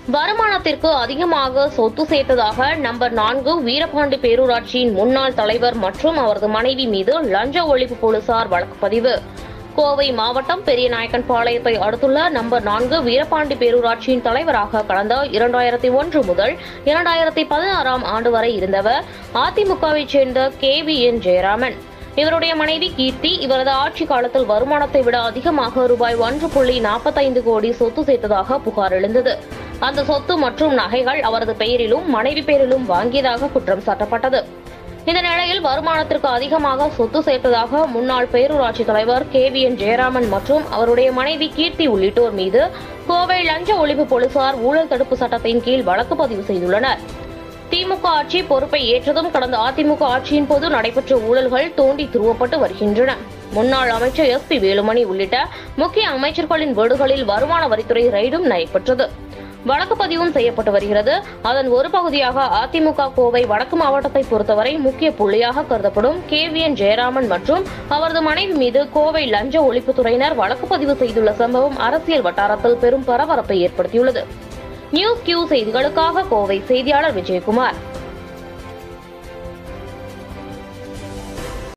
வருமானத்திற்கு அதிகமாக சொத்து சேர்த்ததாக நம்பர் நான்கு வீரபாண்டி பேரூராட்சியின் முன்னாள் தலைவர் மற்றும் அவரது மனைவி மீது லஞ்ச ஒழிப்பு போலீசார் வழக்கு பதிவு கோவை மாவட்டம் பெரியநாயக்கன் பாளையத்தை அடுத்துள்ள நம்பர் நான்கு வீரபாண்டி பேரூராட்சியின் தலைவராக கடந்த இரண்டாயிரத்தி ஒன்று முதல் இரண்டாயிரத்தி பதினாறாம் ஆண்டு வரை இருந்தவர் அதிமுகவைச் சேர்ந்த கே வி என் ஜெயராமன் இவருடைய மனைவி கீர்த்தி இவரது ஆட்சி காலத்தில் வருமானத்தை விட அதிகமாக ரூபாய் ஒன்று புள்ளி நாற்பத்தைந்து கோடி சொத்து சேர்த்ததாக புகார் எழுந்தது அந்த சொத்து மற்றும் நகைகள் அவரது பெயரிலும் மனைவி பெயரிலும் வாங்கியதாக குற்றம் சாட்டப்பட்டது இந்த நிலையில் வருமானத்திற்கு அதிகமாக சொத்து சேர்த்ததாக முன்னாள் பேரூராட்சி தலைவர் கே வி என் ஜெயராமன் மற்றும் அவருடைய மனைவி கீர்த்தி உள்ளிட்டோர் மீது கோவை லஞ்ச ஒழிப்பு போலீசார் ஊழல் தடுப்பு சட்டத்தின் கீழ் வழக்கு பதிவு செய்துள்ளனர் திமுக ஆட்சி பொறுப்பை ஏற்றதும் கடந்த அதிமுக ஆட்சியின் போது நடைபெற்ற ஊழல்கள் தோண்டி துருவப்பட்டு வருகின்றன முன்னாள் அமைச்சர் எஸ் பி வேலுமணி உள்ளிட்ட முக்கிய அமைச்சர்களின் வீடுகளில் வருமான வரித்துறை ரெய்டும் நடைபெற்றது வழக்கு பதிவும் செய்யப்பட்டு வருகிறது அதன் ஒரு பகுதியாக அதிமுக கோவை வடக்கு மாவட்டத்தை பொறுத்தவரை முக்கிய புள்ளியாக கருதப்படும் கே வி என் ஜெயராமன் மற்றும் அவரது மனைவி மீது கோவை லஞ்ச ஒழிப்புத்துறையினர் வழக்கு பதிவு செய்துள்ள சம்பவம் அரசியல் வட்டாரத்தில் பெரும் பரபரப்பை ஏற்படுத்தியுள்ளது நியூஸ் கியூ செய்திகளுக்காக கோவை செய்தியாளர் விஜயகுமார்